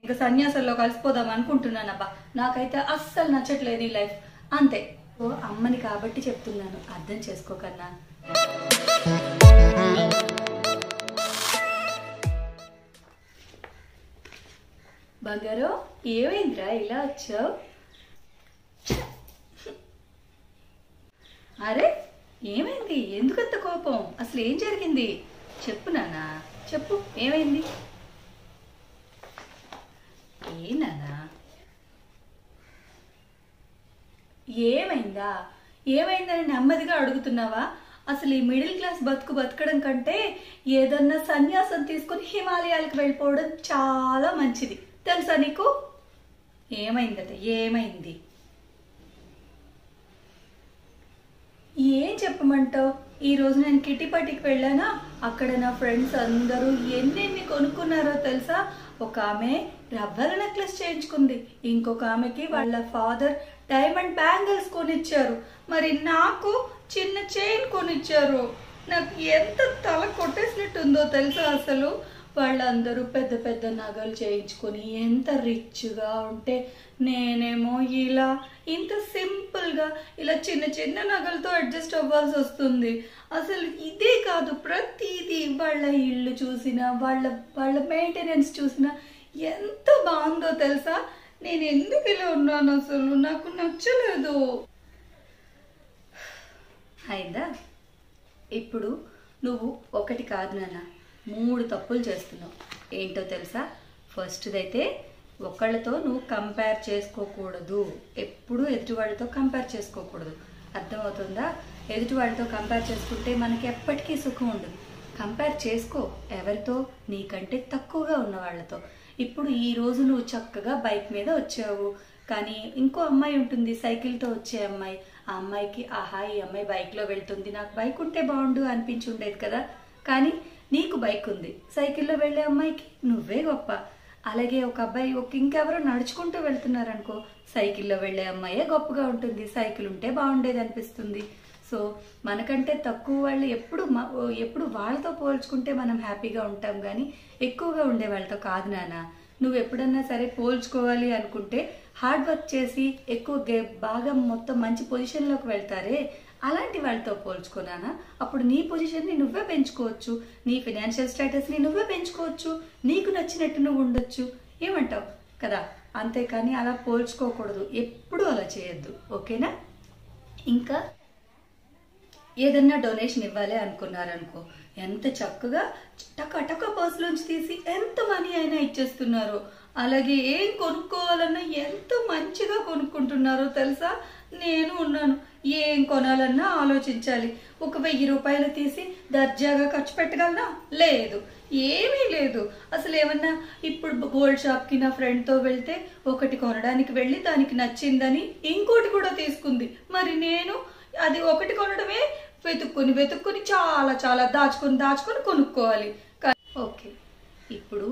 ఇంకా సన్యాసంలో కలిసిపోదాం అనుకుంటున్నానబ్బా నాకైతే అస్సలు నచ్చట్లేదు ఈ లైఫ్ అంతే ఓ అమ్మని కాబట్టి చెప్తున్నాను అర్థం చేసుకోకన్నా బంగారు ఏమైందిరా ఇలా వచ్చావు అరే ఏమైంది ఎందుకంత కోపం అసలు ఏం జరిగింది చెప్పు నానా చెప్పు ఏమైంది ఏ నానా ఏమైందా ఏమైందని నెమ్మదిగా అడుగుతున్నావా అసలు ఈ మిడిల్ క్లాస్ బతుకు బతకడం కంటే ఏదన్నా సన్యాసం తీసుకుని హిమాలయాలకు వెళ్ళిపోవడం చాలా మంచిది తెలుసా నీకు ఏమైందట ఏమైంది ఏం చెప్పమంటావు ఈ రోజు నేను కిట్టి పార్టీకి వెళ్ళానా అక్కడ నా ఫ్రెండ్స్ అందరూ ఎన్నెన్ని కొనుక్కున్నారో తెలుసా ఒక ఆమె రబ్బర్ నెక్లెస్ చేయించుకుంది ఇంకొక ఆమెకి వాళ్ళ ఫాదర్ డైమండ్ బ్యాంగిల్స్ కొనిచ్చారు మరి నాకు చిన్న చైన్ కొనిచ్చారు నాకు ఎంత తల కొట్టేసినట్టుందో తెలుసా అసలు వాళ్ళందరూ పెద్ద పెద్ద నగలు చేయించుకొని ఎంత రిచ్గా ఉంటే నేనేమో ఇలా ఇంత సింపుల్గా ఇలా చిన్న చిన్న నగలతో అడ్జస్ట్ అవ్వాల్సి వస్తుంది అసలు ఇదే కాదు ప్రతిదీ వాళ్ళ ఇల్లు చూసినా వాళ్ళ వాళ్ళ మెయింటెనెన్స్ చూసినా ఎంత బాగుందో తెలుసా నేను ఎందుకు ఇలా ఉన్నాను అసలు నాకు నచ్చలేదు అయిందా ఇప్పుడు నువ్వు ఒకటి కాదు నాన్న మూడు తప్పులు చేస్తున్నావు ఏంటో తెలుసా ఫస్ట్దైతే ఒకళ్ళతో నువ్వు కంపేర్ చేసుకోకూడదు ఎప్పుడూ ఎదుటి వాళ్ళతో కంపేర్ చేసుకోకూడదు అర్థమవుతుందా ఎదుటి వాళ్ళతో కంపేర్ చేసుకుంటే మనకి ఎప్పటికీ సుఖం ఉండదు కంపేర్ చేసుకో ఎవరితో నీకంటే తక్కువగా ఉన్న వాళ్ళతో ఇప్పుడు ఈ రోజు నువ్వు చక్కగా బైక్ మీద వచ్చావు కానీ ఇంకో అమ్మాయి ఉంటుంది సైకిల్తో వచ్చే అమ్మాయి ఆ అమ్మాయికి ఆహా ఈ అమ్మాయి బైక్లో వెళ్తుంది నాకు బైక్ ఉంటే బాగుండు అనిపించి ఉండేది కదా కానీ నీకు బైక్ ఉంది సైకిల్లో వెళ్ళే అమ్మాయికి నువ్వే గొప్ప అలాగే ఒక అబ్బాయి ఒక ఇంకెవరో నడుచుకుంటూ వెళ్తున్నారనుకో సైకిల్లో వెళ్ళే అమ్మాయే గొప్పగా ఉంటుంది సైకిల్ ఉంటే బాగుండేది అనిపిస్తుంది సో మనకంటే తక్కువ వాళ్ళు ఎప్పుడు మ- ఎప్పుడు వాళ్ళతో పోల్చుకుంటే మనం హ్యాపీగా ఉంటాం కానీ ఎక్కువగా ఉండే వాళ్ళతో కాదు నాన్న నువ్వు ఎప్పుడన్నా సరే పోల్చుకోవాలి అనుకుంటే హార్డ్ వర్క్ చేసి ఎక్కువ గే- బాగా మొత్తం మంచి పొజిషన్లోకి వెళ్తారే అలాంటి వాళ్ళతో పోల్చుకున్నానా అప్పుడు నీ పొజిషన్ని నువ్వే పెంచుకోవచ్చు నీ ఫినాన్షియల్ స్టేటస్ని నువ్వే పెంచుకోవచ్చు నీకు నచ్చినట్టు నువ్వు ఉండొచ్చు ఏమంటావు కదా అంతేకాని అలా పోల్చుకోకూడదు ఎప్పుడూ అలా చేయొద్దు ఓకేనా ఇంకా ఏదన్నా డొనేషన్ ఇవ్వాలి అనుకున్నారనుకో ఎంత చక్కగా టక టక పర్సులోంచి తీసి ఎంత మనీ అయినా ఇచ్చేస్తున్నారు అలాగే ఏం కొనుక్కోవాలన్నా ఎంత మంచిగా కొనుక్కుంటున్నారో తెలుసా నేను ఉన్నాను ఏం కొనాలన్నా ఆలోచించాలి ఒక వెయ్యి రూపాయలు తీసి దర్జాగా ఖర్చు పెట్టగలనా లేదు ఏమీ లేదు అసలు ఏమన్నా ఇప్పుడు గోల్డ్ షాప్కి నా ఫ్రెండ్తో వెళ్తే ఒకటి కొనడానికి వెళ్ళి దానికి నచ్చిందని ఇంకోటి కూడా తీసుకుంది మరి నేను అది ఒకటి కొనడమే వెతుక్కుని వెతుక్కుని చాలా చాలా దాచుకొని దాచుకొని కొనుక్కోవాలి కా- ఓకే ఇప్పుడు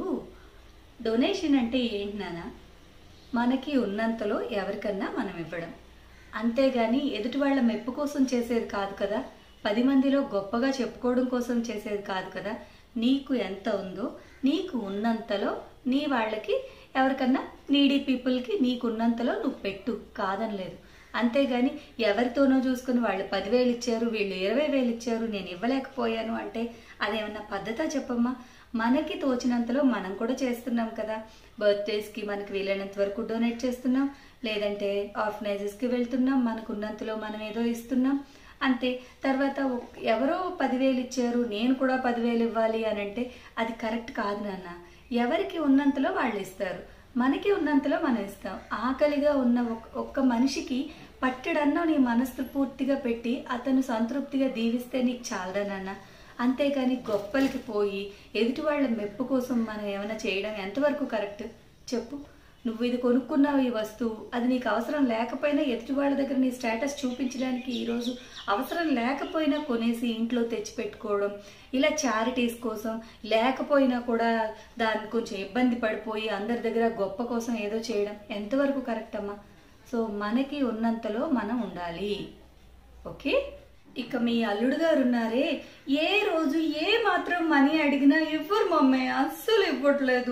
డొనేషన్ అంటే ఏంటి నాన్న మనకి ఉన్నంతలో ఎవరికన్నా మనం ఇవ్వడం అంతేగాని ఎదుటి వాళ్ళ మెప్పు కోసం చేసేది కాదు కదా పది మందిలో గొప్పగా చెప్పుకోవడం కోసం చేసేది కాదు కదా నీకు ఎంత ఉందో నీకు ఉన్నంతలో నీ వాళ్ళకి ఎవరికన్నా నీడీ పీపుల్కి నీకు ఉన్నంతలో నువ్వు పెట్టు కాదనలేదు అంతేగాని ఎవరితోనో చూసుకుని వాళ్ళు పదివేలు ఇచ్చారు వీళ్ళు ఇరవై వేలు ఇచ్చారు నేను ఇవ్వలేకపోయాను అంటే అదేమన్నా పద్ధతా చెప్పమ్మా మనకి తోచినంతలో మనం కూడా చేస్తున్నాం కదా బర్త్డేస్కి మనకి వీలైనంత వరకు డొనేట్ చేస్తున్నాం లేదంటే ఆర్ఫనైజెస్కి వెళ్తున్నాం మనకు ఉన్నంతలో మనం ఏదో ఇస్తున్నాం అంతే తర్వాత ఒక్- ఎవరో పదివేలు ఇచ్చారు నేను కూడా పదివేలు ఇవ్వాలి అని అంటే అది కరెక్ట్ కాదు నాన్న ఎవరికి ఉన్నంతలో వాళ్ళు ఇస్తారు మనకి ఉన్నంతలో మనం ఇస్తాం ఆకలిగా ఉన్న ఒక్- ఒక్క మనిషికి పట్టడన్నో నీ మనస్సు పూర్తిగా పెట్టి అతను సంతృప్తిగా దీవిస్తే నీకు చాలదా నాన్న అంతేకాని గొప్పలకి పోయి ఎదుటి వాళ్ళ మెప్పు కోసం మనం ఏమైనా చేయడం ఎంతవరకు కరెక్ట్ చెప్పు నువ్వు ఇది కొనుక్కున్నావు ఈ వస్తువు అది నీకు అవసరం లేకపోయినా ఎదుటి వాళ్ళ దగ్గర నీ స్టేటస్ చూపించడానికి ఈరోజు అవసరం లేకపోయినా కొనేసి ఇంట్లో తెచ్చి పెట్టుకోవడం ఇలా చారిటీస్ కోసం లేకపోయినా కూడా దాన్ని కొంచెం ఇబ్బంది పడిపోయి అందరి దగ్గర గొప్ప కోసం ఏదో చేయడం ఎంతవరకు కరెక్ట్ అమ్మా సో మనకి ఉన్నంతలో మనం ఉండాలి ఓకే ఇక మీ అల్లుడు గారు ఉన్నారే ఏ రోజు ఏ మాత్రం మనీ అడిగినా ఇవ్వరు మమ్మీ అస్సలు ఇవ్వట్లేదు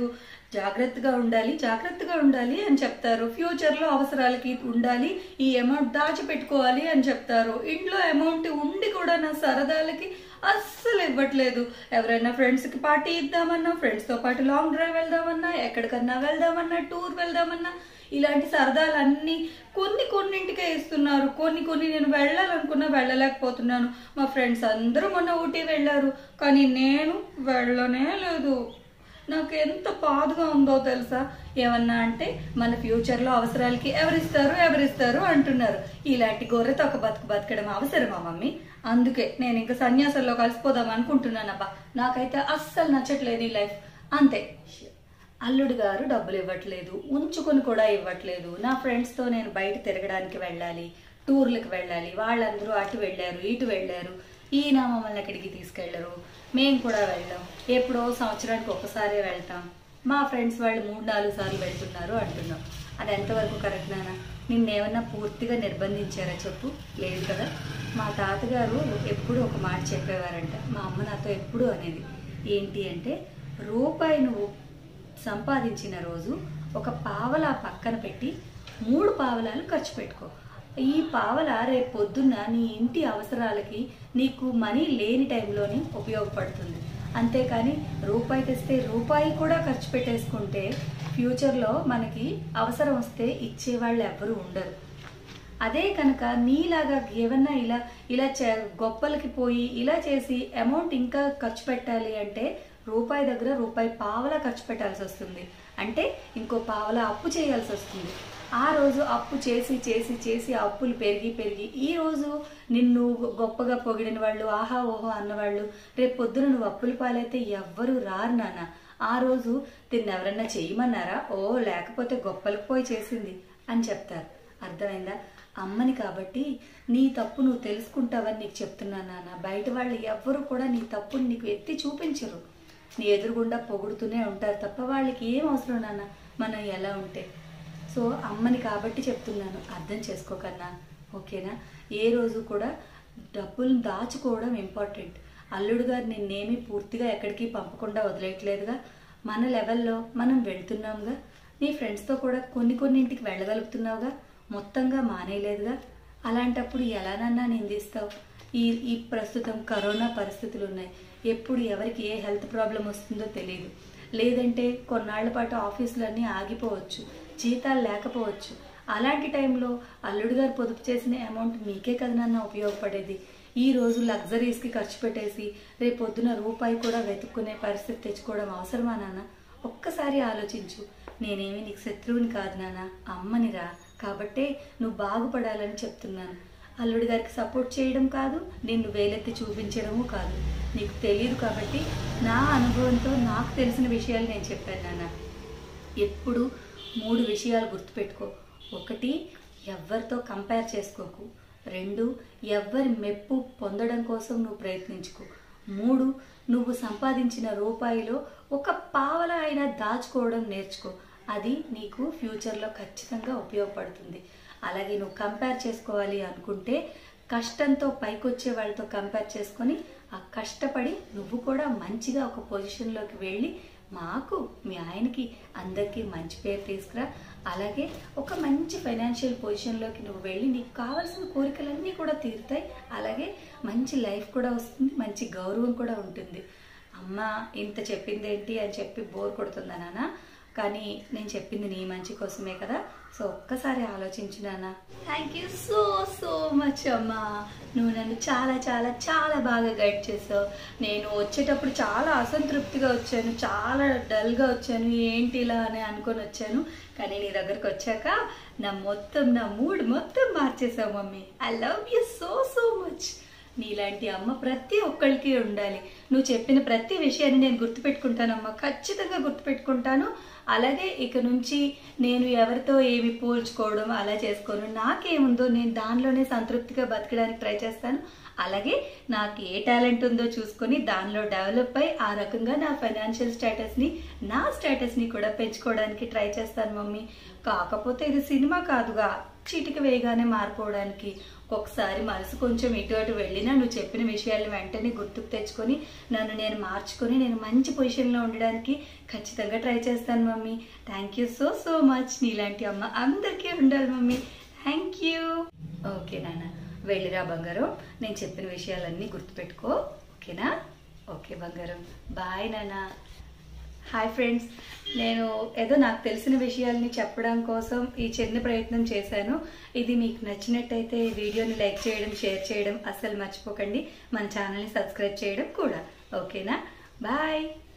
జాగ్రత్తగా ఉండాలి జాగ్రత్తగా ఉండాలి అని చెప్తారు ఫ్యూచర్లో అవసరాలకి ఉండాలి ఈ అమౌంట్ దాచిపెట్టుకోవాలి అని చెప్తారు ఇంట్లో అమౌంట్ ఉండి కూడా నా సరదాలకి అస్సలు ఇవ్వట్లేదు ఎవరైనా ఫ్రెండ్స్కి పార్టీ ఇద్దామన్నా ఫ్రెండ్స్తో పాటు లాంగ్ డ్రైవ్ వెళ్దామన్నా ఎక్కడికన్నా వెళ్దామన్నా టూర్ వెళ్దామన్నా ఇలాంటి సరదాలన్నీ కొన్ని కొన్నింటికే ఇస్తున్నారు కొన్ని కొన్ని నేను వెళ్ళాలనుకున్నా వెళ్ళలేకపోతున్నాను మా ఫ్రెండ్స్ అందరూ మొన్న ఊటీ వెళ్ళారు కానీ నేను వెళ్ళనే లేదు నాకు ఎంత బాధగా ఉందో తెలుసా ఏమన్నా అంటే మన ఫ్యూచర్లో అవసరాలకి ఎవరిస్తారు ఎవరిస్తారు అంటున్నారు ఇలాంటి గొర్రెతో ఒక బతుకు బతకడం అవసరమా మమ్మీ అందుకే నేను ఇంకా సన్యాసంలో కలిసిపోదాం అనుకుంటున్నానబ్బా నాకైతే అస్సలు నచ్చట్లేదు ఈ లైఫ్ అంతే అల్లుడు గారు డబ్బులు ఇవ్వట్లేదు ఉంచుకొని కూడా ఇవ్వట్లేదు నా ఫ్రెండ్స్తో నేను బయట తిరగడానికి వెళ్ళాలి టూర్లకు వెళ్ళాలి వాళ్ళందరూ అటు వెళ్ళారు ఇటు వెళ్ళారు ఈయన మమ్మల్ని ఎక్కడికి తీసుకెళ్లరు మేము కూడా వెళ్ళాం ఎప్పుడో సంవత్సరానికి ఒకసారి వెళ్తాం మా ఫ్రెండ్స్ వాళ్ళు మూడు నాలుగు సార్లు వెళ్తున్నారు అంటున్నాం అది ఎంతవరకు కరెక్ట్ నాన్న నిన్నేమన్నా పూర్తిగా నిర్బంధించారా చెప్పు లేదు కదా మా తాతగారు ఎప్పుడు ఒక మాట చెప్పేవారంట మా అమ్మ నాతో ఎప్పుడు అనేది ఏంటి అంటే రూపాయి నువ్వు సంపాదించిన రోజు ఒక పావలా పక్కన పెట్టి మూడు పావలాలు ఖర్చు పెట్టుకో ఈ పావల రేపు పొద్దున్న నీ ఇంటి అవసరాలకి నీకు మనీ లేని టైంలోని ఉపయోగపడుతుంది అంతేకాని రూపాయి తెస్తే రూపాయి కూడా ఖర్చు పెట్టేసుకుంటే ఫ్యూచర్లో మనకి అవసరం వస్తే ఇచ్చేవాళ్ళు ఎవ్వరూ ఉండరు అదే కనుక నీలాగా ఏమన్నా ఇలా ఇలా చే- గొప్పలకి పోయి ఇలా చేసి అమౌంట్ ఇంకా ఖర్చు పెట్టాలి అంటే రూపాయి దగ్గర రూపాయి పావలా ఖర్చు పెట్టాల్సి వస్తుంది అంటే ఇంకో పావలా అప్పు చేయాల్సి వస్తుంది ఆ రోజు అప్పు చేసి చేసి చేసి ఆ అప్పులు పెరిగి పెరిగి ఈ రోజు నిన్ను గొప్పగా పొగిడిన వాళ్ళు ఆహా ఓహో అన్నవాళ్ళు రేపు పొద్దున నువ్వు అప్పుల పాలైతే ఎవ్వరు రారు నాన్న ఆ రోజు దీన్ని ఎవరన్నా చేయమన్నారా ఓ లేకపోతే గొప్పలకు పోయి చేసింది అని చెప్తారు అర్థమైందా అమ్మని కాబట్టి నీ తప్పు నువ్వు తెలుసుకుంటావని నీకు చెప్తున్నాను నాన్న బయట వాళ్ళు ఎవ్వరు కూడా నీ తప్పుని నీకు ఎత్తి చూపించరు నీ ఎదురుగుండా పొగుడుతూనే ఉంటారు తప్ప వాళ్ళకి ఏం అవసరం నాన్న మనం ఎలా ఉంటే సో అమ్మని కాబట్టి చెప్తున్నాను అర్థం చేసుకోకన్నా ఓకేనా ఏ రోజు కూడా డబ్బులను దాచుకోవడం ఇంపార్టెంట్ అల్లుడు గారు నిన్నేమీ పూర్తిగా ఎక్కడికి పంపకుండా వదిలేయట్లేదుగా మన లెవెల్లో మనం వెళ్తున్నాంగా నీ ఫ్రెండ్స్తో కూడా కొన్ని కొన్నింటికి వెళ్ళగలుగుతున్నావుగా మొత్తంగా మానేయలేదుగా అలాంటప్పుడు ఎలానన్నా నిందిస్తావు ఈ ఈ ప్రస్తుతం కరోనా పరిస్థితులు ఉన్నాయి ఎప్పుడు ఎవరికి ఏ హెల్త్ ప్రాబ్లం వస్తుందో తెలియదు లేదంటే కొన్నాళ్ల పాటు ఆఫీసులన్నీ ఆగిపోవచ్చు జీతాలు లేకపోవచ్చు అలాంటి టైంలో అల్లుడు గారు పొదుపు చేసిన అమౌంట్ మీకే కదా నాన్న ఉపయోగపడేది ఈ రోజు లగ్జరీస్కి ఖర్చు పెట్టేసి రేపు పొద్దున రూపాయి కూడా వెతుక్కునే పరిస్థితి తెచ్చుకోవడం అవసరమా నాన్న ఒక్కసారి ఆలోచించు నేనేమి నీకు శత్రువుని కాదు నాన్న అమ్మనిరా కాబట్టే నువ్వు బాగుపడాలని చెప్తున్నాను అల్లుడి గారికి సపోర్ట్ చేయడం కాదు నిన్ను వేలెత్తి చూపించడము కాదు నీకు తెలియదు కాబట్టి నా అనుభవంతో నాకు తెలిసిన విషయాలు నేను చెప్పాను నాన్న ఎప్పుడు మూడు విషయాలు గుర్తుపెట్టుకో ఒకటి ఎవరితో కంపేర్ చేసుకోకు రెండు ఎవ్వరి మెప్పు పొందడం కోసం నువ్వు ప్రయత్నించుకో మూడు నువ్వు సంపాదించిన రూపాయిలో ఒక పావల అయినా దాచుకోవడం నేర్చుకో అది నీకు ఫ్యూచర్లో ఖచ్చితంగా ఉపయోగపడుతుంది అలాగే నువ్వు కంపేర్ చేసుకోవాలి అనుకుంటే కష్టంతో పైకొచ్చే వాళ్ళతో కంపేర్ చేసుకొని ఆ కష్టపడి నువ్వు కూడా మంచిగా ఒక పొజిషన్లోకి వెళ్ళి మాకు మీ ఆయనకి అందరికీ మంచి పేరు తీసుకురా అలాగే ఒక మంచి ఫైనాన్షియల్ పొజిషన్లోకి నువ్వు వెళ్ళి నీకు కావాల్సిన కోరికలన్నీ కూడా తీరుతాయి అలాగే మంచి లైఫ్ కూడా వస్తుంది మంచి గౌరవం కూడా ఉంటుంది అమ్మ ఇంత చెప్పిందేంటి అని చెప్పి బోర్ కొడుతుందా నాన్న కానీ నేను చెప్పింది నీ మంచి కోసమే కదా సో ఒక్కసారి ఆలోచించు నాన్న thank you so so much అమ్మా నువ్వు నన్ను చాలా చాలా చాలా బాగా గైడ్ చేసావు నేను వచ్చేటప్పుడు చాలా అసంతృప్తిగా వచ్చాను చాలా డల్గా వచ్చాను ఏంటి ఇలా అని అనుకొని వచ్చాను కానీ నీ దగ్గరకు వచ్చాక నా మొత్తం నా మూడ్ మొత్తం మార్చేసావు mummy I love you so so much నీలాంటి అమ్మ ప్రతి ఒక్కరికి ఉండాలి నువ్వు చెప్పిన ప్రతి విషయాన్ని నేను గుర్తుపెట్టుకుంటానమ్మా ఖచ్చితంగా గుర్తుపెట్టుకుంటాను అలాగే ఇక నుంచి నేను ఎవరితో ఏమి పోల్చుకోవడం అలా చేసుకోను నాకేముందో నేను దానిలోనే సంతృప్తిగా బతకడానికి ట్రై చేస్తాను అలాగే నాకు ఏ టాలెంట్ ఉందో చూసుకొని దానిలో డెవలప్ అయి ఆ రకంగా నా ఫైనాన్షియల్ స్టేటస్ని నా స్టేటస్ని కూడా పెంచుకోవడానికి ట్రై చేస్తాను మమ్మీ కాకపోతే ఇది సినిమా కాదుగా చీటిక వేయగానే మారిపోవడానికి ఒక్కొక్కసారి మనసు కొంచెం ఇటు అటు వెళ్ళినా నువ్వు చెప్పిన విషయాలు వెంటనే గుర్తుకు తెచ్చుకొని నన్ను నేను మార్చుకొని నేను మంచి పొజిషన్లో ఉండడానికి ఖచ్చితంగా ట్రై చేస్తాను mummy mummy thank you so so much నీలాంటి అమ్మ అందరికీ ఉండాలి మమ్మీ థ్యాంక్ యూ ఓకే నాన్న వెళ్ళిరా బంగారం నేను చెప్పిన విషయాలన్నీ గుర్తుపెట్టుకో ఓకేనా ఓకే బంగారం బాయ్ నాన్న హాయ్ ఫ్రెండ్స్ నేను ఏదో నాకు తెలిసిన విషయాల్ని చెప్పడం కోసం ఈ చిన్న ప్రయత్నం చేశాను ఇది మీకు నచ్చినట్టయితే ఈ వీడియోని లైక్ చేయడం షేర్ చేయడం అస్సలు మర్చిపోకండి మన ఛానల్ని సబ్స్క్రైబ్ చేయడం కూడా ఓకేనా బాయ్